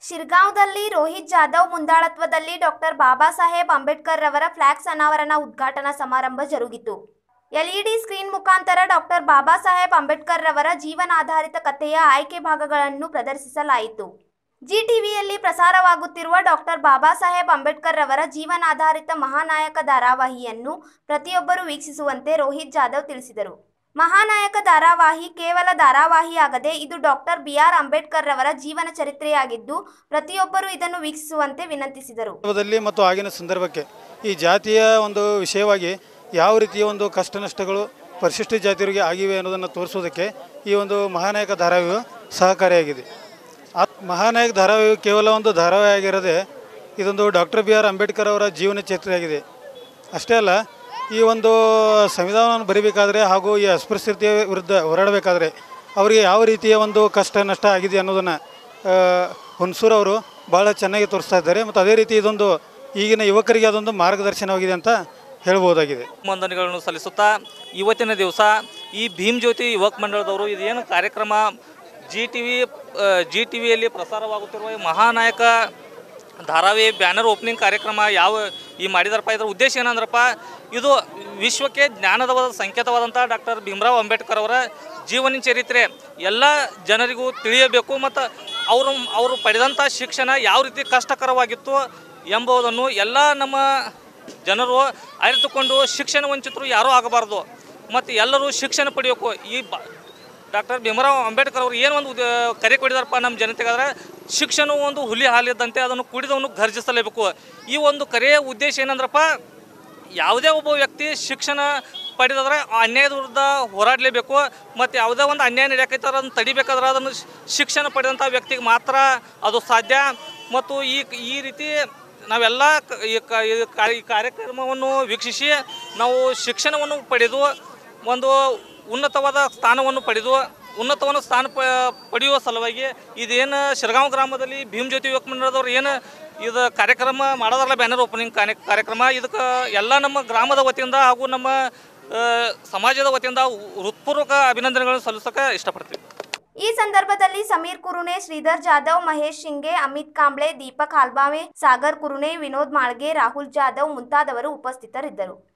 ಶಿರ್ಗಾಂವ್ದಲ್ಲಿ ರೋಹಿತ್ ಜಾಧವ್ ಮುಂದಾಳತ್ವದಲ್ಲಿ ಡಾಕ್ಟರ್ ಬಾಬಾ ಸಾಹೇಬ್ ಅಂಬೇಡ್ಕರ್ ರವರ ಫ್ಲಾಕ್ಸ್ ಅನಾವರಣ ಉದ್ಘಾಟನಾ ಸಮಾರಂಭ ಜರುಗಿತು ಎಲ್ಇಡಿ ಸ್ಕ್ರೀನ್ ಮುಖಾಂತರ ಡಾಕ್ಟರ್ ಬಾಬಾ ಸಾಹೇಬ್ ಅಂಬೇಡ್ಕರ್ ರವರ ಜೀವನಾಧಾರಿತ ಕಥೆಯ ಆಯ್ಕೆ ಭಾಗಗಳನ್ನು ಪ್ರದರ್ಶಿಸಲಾಯಿತು ಜಿ ಟಿವಿಯಲ್ಲಿ ಪ್ರಸಾರವಾಗುತ್ತಿರುವ ಡಾಕ್ಟರ್ ಬಾಬಾ ಸಾಹೇಬ್ ಅಂಬೇಡ್ಕರ್ ರವರ ಜೀವನಾಧಾರಿತ ಮಹಾನಾಯಕ ಧಾರಾವಾಹಿಯನ್ನು ಪ್ರತಿಯೊಬ್ಬರು ವೀಕ್ಷಿಸುವಂತೆ ರೋಹಿತ್ ಜಾಧವ್ ತಿಳಿಸಿದರು ಮಹಾನಾಯಕ ಧಾರಾವಾಹಿ ಕೇವಲ ಧಾರಾವಾಹಿಯಾಗದೆ ಇದು ಡಾಕ್ಟರ್ ಬಿಆರ್ ಅಂಬೇಡ್ಕರ್ ರವರ ಜೀವನ ಚರಿತ್ರೆಯಾಗಿದ್ದು ಪ್ರತಿಯೊಬ್ಬರು ಇದನ್ನು ವೀಕ್ಷಿಸುವಂತೆ ವಿನಂತಿಸಿದರು ಸಂದರ್ಭದಲ್ಲಿ ಮತ್ತು ಆಗಿನ ಸಂದರ್ಭಕ್ಕೆ ಈ ಜಾತಿಯ ಒಂದು ವಿಷಯವಾಗಿ ಯಾವ ರೀತಿಯ ಒಂದು ಕಷ್ಟ ನಷ್ಟಗಳು ಪರಿಶಿಷ್ಟ ಜಾತಿಯವರಿಗೆ ಆಗಿವೆ ಅನ್ನೋದನ್ನು ತೋರಿಸೋದಕ್ಕೆ ಈ ಒಂದು ಮಹಾನಾಯಕ ಧಾರಾವಾಹಿಯು ಸಹಕಾರಿಯಾಗಿದೆ ಆ ಮಹಾನಾಯಕ ಧಾರಾವಾಹಿಯು ಕೇವಲ ಒಂದು ಧಾರಾವಾಹಿ ಆಗಿರದೆ ಇದೊಂದು ಡಾಕ್ಟರ್ ಬಿ ಆರ್ ಅಂಬೇಡ್ಕರ್ ಅವರ ಜೀವನ ಚರಿತ್ರೆಯಾಗಿದೆ ಅಷ್ಟೇ ಅಲ್ಲ ಈ ಒಂದು ಸಂವಿಧಾನವನ್ನು ಬರೀಬೇಕಾದ್ರೆ ಹಾಗೂ ಈ ಅಸ್ಪೃಶ್ಯತೆಯ ವಿರುದ್ಧ ಹೋರಾಡಬೇಕಾದ್ರೆ ಅವರಿಗೆ ಯಾವ ರೀತಿಯ ಒಂದು ಕಷ್ಟ ನಷ್ಟ ಆಗಿದೆ ಅನ್ನೋದನ್ನು ಹುಣಸೂರು ಅವರು ಭಾಳ ಚೆನ್ನಾಗಿ ತೋರಿಸ್ತಾ ಇದ್ದಾರೆ ಮತ್ತು ಅದೇ ರೀತಿ ಇದೊಂದು ಈಗಿನ ಯುವಕರಿಗೆ ಅದೊಂದು ಮಾರ್ಗದರ್ಶನವಾಗಿದೆ ಅಂತ ಹೇಳ್ಬೋದಾಗಿದೆ ವಂದನೆಗಳನ್ನು ಸಲ್ಲಿಸುತ್ತಾ ಇವತ್ತಿನ ದಿವಸ ಈ ಭೀಮ್ ಜ್ಯೋತಿ ಯುವಕ ಮಂಡಳದವರು ಇದೇನು ಕಾರ್ಯಕ್ರಮ Z T V Z T ವಿಯಲ್ಲಿ ಪ್ರಸಾರವಾಗುತ್ತಿರುವ ಈ ಮಹಾನಾಯಕ ಧಾರಾವಾಹಿ ಬ್ಯಾನರ್ ಓಪನಿಂಗ್ ಕಾರ್ಯಕ್ರಮ ಯಾವ ಈ ಮಾಡಿದಾರಪ್ಪ ಇದರ ಉದ್ದೇಶ ಏನಂದ್ರಪ್ಪ ಇದು ವಿಶ್ವಕ್ಕೆ ಜ್ಞಾನದ ಸಂಕೇತವಾದಂಥ ಡಾಕ್ಟರ್ ಭೀಮರಾವ್ ಅಂಬೇಡ್ಕರ್ ಅವರ ಜೀವನ ಚರಿತ್ರೆ ಎಲ್ಲ ಜನರಿಗೂ ತಿಳಿಯಬೇಕು ಮತ್ತು ಅವರು ಅವರು ಪಡೆದಂಥ ಶಿಕ್ಷಣ ಯಾವ ರೀತಿ ಕಷ್ಟಕರವಾಗಿತ್ತು ಎಂಬುದನ್ನು ಎಲ್ಲ ನಮ್ಮ ಜನರು ಅರಿತುಕೊಂಡು ಶಿಕ್ಷಣ ವಂಚಿತರು ಯಾರೂ ಆಗಬಾರ್ದು ಮತ್ತು ಎಲ್ಲರೂ ಶಿಕ್ಷಣ ಪಡೆಯಬೇಕು ಈ ಬ ಡಾಕ್ಟರ್ ಭೀಮರಾವ್ ಅಂಬೇಡ್ಕರ್ ಅವರು ಏನು ಒಂದು ಉದ- ಕರೆ ಕೊಡಿದಾರಪ್ಪ ನಮ್ಮ ಜನತೆಗಾದ್ರೆ ಶಿಕ್ಷಣವು ಒಂದು ಹುಲಿ ಹಾಲಿದ್ದಂತೆ ಅದನ್ನು ಕುಡಿದವನು ಗರ್ಜಿಸಲೇಬೇಕು ಈ ಒಂದು ಕರೆಯ ಉದ್ದೇಶ ಏನಂದ್ರಪ್ಪ ಯಾವುದೇ ಒಬ್ಬ ವ್ಯಕ್ತಿ ಶಿಕ್ಷಣ ಪಡೆದಾದ್ರೆ ಆ ಅನ್ಯಾಯದ ವಿರುದ್ಧ ಹೋರಾಡಲೇಬೇಕು ಮತ್ತು ಯಾವುದೇ ಒಂದು ಅನ್ಯಾಯ ನಡೆಯಕೈತೆ ಅದನ್ನು ತಡಿಬೇಕಾದ್ರೆ ಅದನ್ನು ಶ್- ಶಿಕ್ಷಣ ಪಡೆದಂಥ ವ್ಯಕ್ತಿಗೆ ಮಾತ್ರ ಅದು ಸಾಧ್ಯ ಮತ್ತು ಈ ಈ ರೀತಿ ನಾವೆಲ್ಲ ಕ- ಈ ಕ- ಈ ಕಾ- ಈ ಕಾರ್ಯಕ್ರಮವನ್ನು ವೀಕ್ಷಿಸಿ ನಾವು ಶಿಕ್ಷಣವನ್ನು ಪಡೆದು ಒಂದು ಉನ್ನತವಾದ ಸ್ಥಾನವನ್ನು ಪಡೆದು ಉನ್ನತವಾದ ಸ್ಥಾನ ಪ ಪಡೆಯುವ ಸಲುವಾಗಿ ಇದೇನು ಶಿರಗಾಂವ್ ಗ್ರಾಮದಲ್ಲಿ ಭೀಮ್ ಜ್ಯೋತಿ ಯುವಕ ಮಂಡಳದವ್ರು ಏನು ಇದು ಕಾರ್ಯಕ್ರಮ ಮಾಡೋದ್ರಲ್ಲ ಬ್ಯಾನರ್ ಓಪನಿಂಗ್ ಕಾರ್ಯಕ್ರಮ ಇದಕ್ಕೆ ಎಲ್ಲ ನಮ್ಮ ಗ್ರಾಮದ ವತಿಯಿಂದ ಹಾಗೂ ನಮ್ಮ ಆ, ಸಮಾಜದ ವತಿಯಿಂದ ಹೃತ್ಪೂರ್ವಕ ಅಭಿನಂದನೆಗಳನ್ನು ಸಲ್ಲಿಸೋಕೆ ಇಷ್ಟಪಡ್ತೀವಿ ಈ ಸಂದರ್ಭದಲ್ಲಿ ಸಮೀರ್ ಕುರುನೆ ಶ್ರೀಧರ್ ಜಾಧವ್ ಮಹೇಶ್ ಶಿಂಗೆ ಅಮಿತ್ ಕಾಂಬ್ಳೆ ದೀಪಕ್ ಹಾಲ್ಬಾವೆ ಸಾಗರ್ ಕುರುನೆ ವಿನೋದ್ ಮಾಳ್ಗೆ ರಾಹುಲ್ ಜಾಧವ್ ಮುಂತಾದವರು ಉಪಸ್ಥಿತರಿದ್ದರು